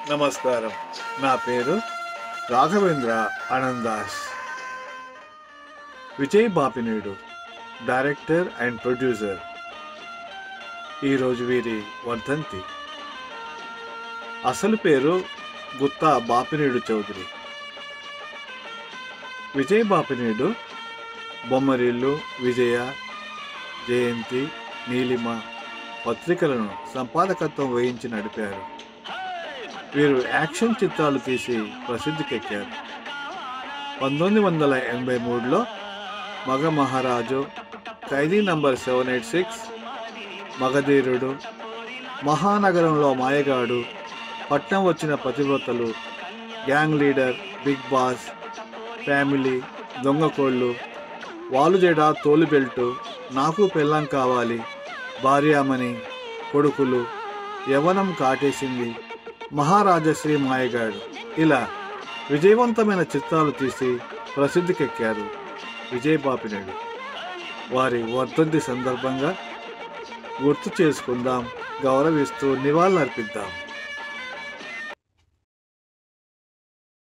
నమస్కారం నా పేరు రాఘవేంద్ర ఆనందాస్ Vijay Bapineedu director and producer ఈరోజు వీరి వర్ధంతి అసలు పేరు గుత్తా బాపినేడు చౌదరి విజయ్ బాపినేడు బొమ్మరిల్లు విజయ జయంతి నీలిమ పత్రికలను సంపాదకత్వం వహించి నడిపారు వీరు యాక్షన్ చిత్రాలు తీసి ప్రసిద్ధికెక్కారు పంతొమ్మిది వందల ఎనభై మూడులో మగ మహారాజు Khaidi number seven eight six మగధీరుడు మహానగరంలో మాయగాడు పట్నం వచ్చిన పతివ్రతలు gang leader big boss family దొంగకోళ్ళు వాలుజెడ తోలు బెల్టు నాకు పెళ్ళం కావాలి భార్యామణి కొడుకులు యవనం కాటేసింది మహారాజశ్రీ మాయగాడు ఇలా విజయవంతమైన చిత్రాలు తీసి ప్రసిద్ధికెక్కారు విజయబాపినాయుడు వారి వర్ధంతి సందర్భంగా గుర్తు చేసుకుందాం గౌరవిస్తూ నివాళులర్పిద్దాం